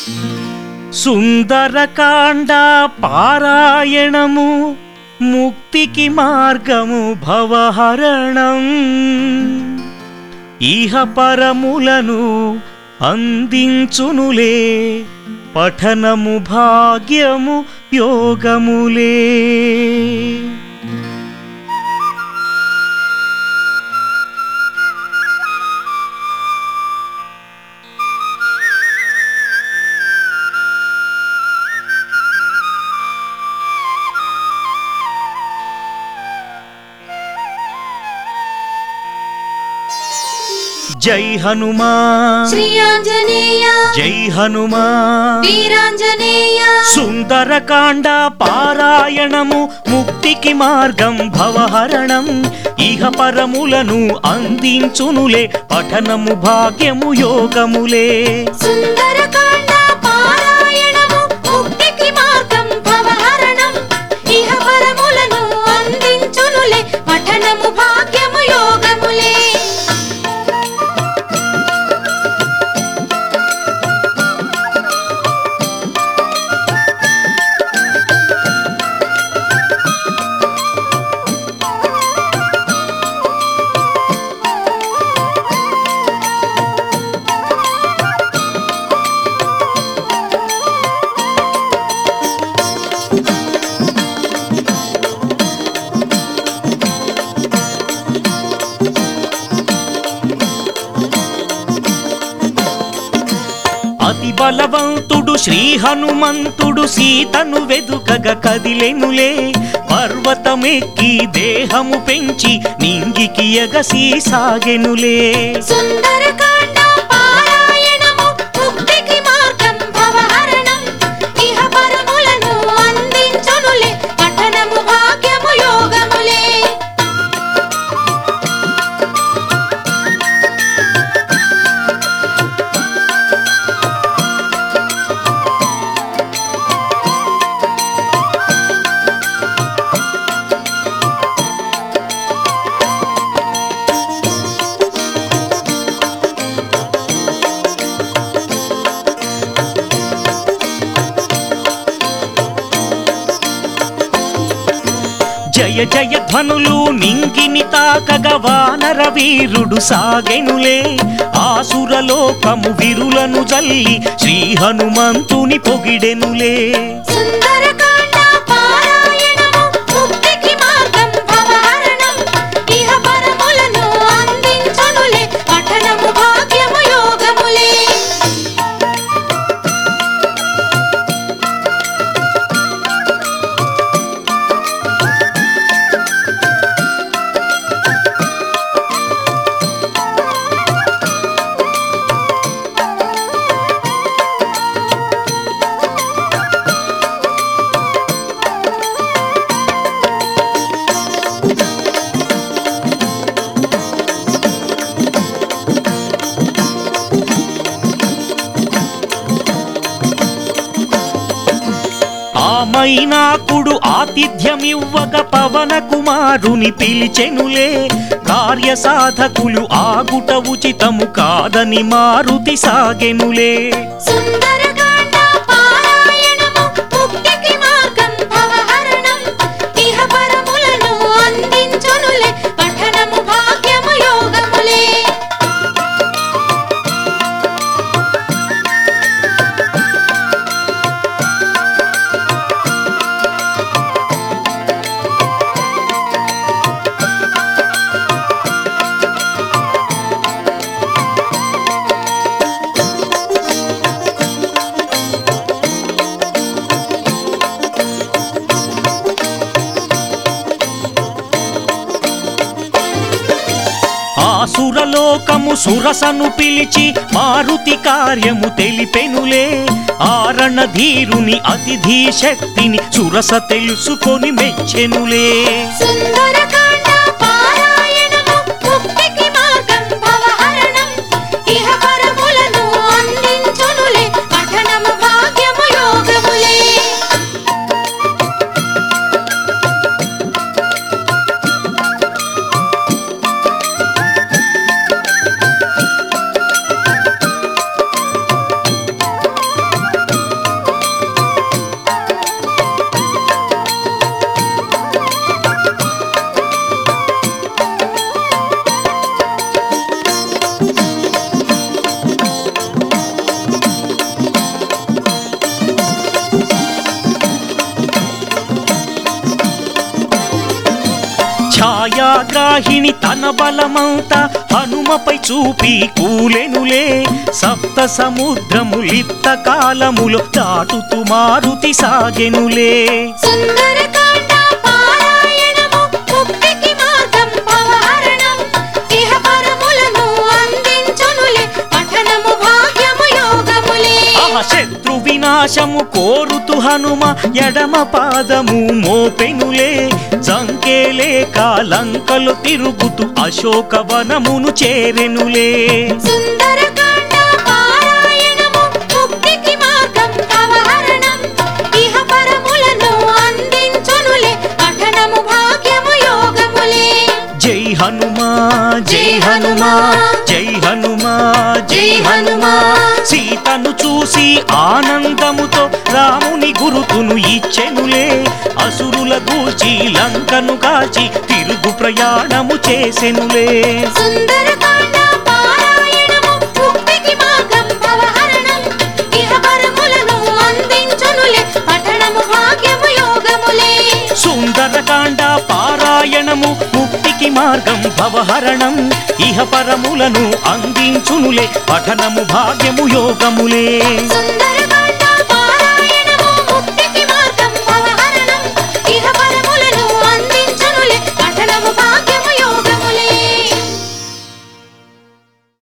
సుందరకాండ పారాయణము ముక్తికి మార్గము భవహరణం ఇహ పరములను అందించునులే పఠనము భాగ్యము యోగములే జై హనుమా శ్రీ ఆంజనేయ జై హనుమా వీరాంజనేయ సుందరకాండ పారాయణము ముక్తికి మార్గం భవహరణం ఇహ పరములను అందించునులే పఠనము భాగ్యము యోగములే సుందరకాండ పారాయణము ముక్తికి మార్గం భవహరణం ఇహ పరములను అందించునులే పఠనము భాగ్యము యోగములే అతి బలవంతుడు శ్రీ హనుమంతుడు సీతను వెదుకగ కదిలెనులే పర్వతమెక్కి దేహము పెంచి నింగికి ఎగసి సాగెనులే సుందరకాండ పారాయణము ముక్తికి మార్గం భవహరణం ఇహ పరములను అందించునులే పఠనము భాగ్యము యోగములే జయ జయ ధ్వనులు నింగిని తాకగ వానర వీరుడు సాగెనులే ఆసురలోకము విరులను జల్లి శ్రీ హనుమంతుని పొగిడెనులే సుందరకాండ పారాయణము ముక్తికి మార్గం భవహరణం ఇహ పరములను అందించునులే పఠనము భాగ్యము యోగములే ఆ మైనాకుడు ఆతిథ్యమివ్వక పవన కుమారుని పిలిచెనులే కార్య సాధకులు ఆగుట ఉచితము కాదని మారుతి సాగెనులే సుందరకాండ పారాయణము ముక్తికి మార్గం భవహరణం ఇహ పరములను అందించునులే పఠనము భాగ్యము యోగములే ఆసురలోకము సురసను పిలిచి మారుతి కార్యము తెలిపెనులే ఆరణ ధీరుని అతిథి శక్తిని సురస తెలుసుకొని మెచ్చెనులే సుందరకాండ పారాయణము ముక్తికి మార్గం భవహరణం ఇహ పరములను అందించునులే పఠనము భాగ్యము యోగములే లంకాగ్రాహిణి తన బలమంతా హనుమపై చూపి కూలెనులే సప్త సముద్రము లిప్త కాలములో దాటుతూ మారుతి సాగెనులే సుందరకాండ పారాయణము ముక్తికి మార్గం భవహరణం ఇహ పరములను అందించునులే పఠనము భాగ్యము యోగములే ఆహ శత్రు వినాశము కోరుతు హనుమ ఎడమ పాదము మోపెనులే జంకేలే కాలంకలు తిరుగుతూ అశోకవనమును చేరెనులే సుందరకాండ పారాయణము ముక్తికి మార్గం భవహరణం ఇహ పరములను అందించునులే పఠనము భాగ్యము యోగములే జై హనుమా జై హనుమా జై హనుమా జై హనుమా సీతను చూసి ఆనందముతో రాముని గురుతును ఇచ్చెనులే అసురుల గూర్చి లంకను కాచి తిరుగు ప్రయాణము చేసెనులే సుందరకాండ పారాయణము ముక్తికి మార్గం భవహరణం ఇహ పరములను అందించునులే పఠనము భాగ్యము యోగములే సుందరకాండ పారాయణము ముక్తికి మార్గం భవహరణం ఇహ పరములను అందించునులే పఠనము భాగ్యము యోగములే సుందర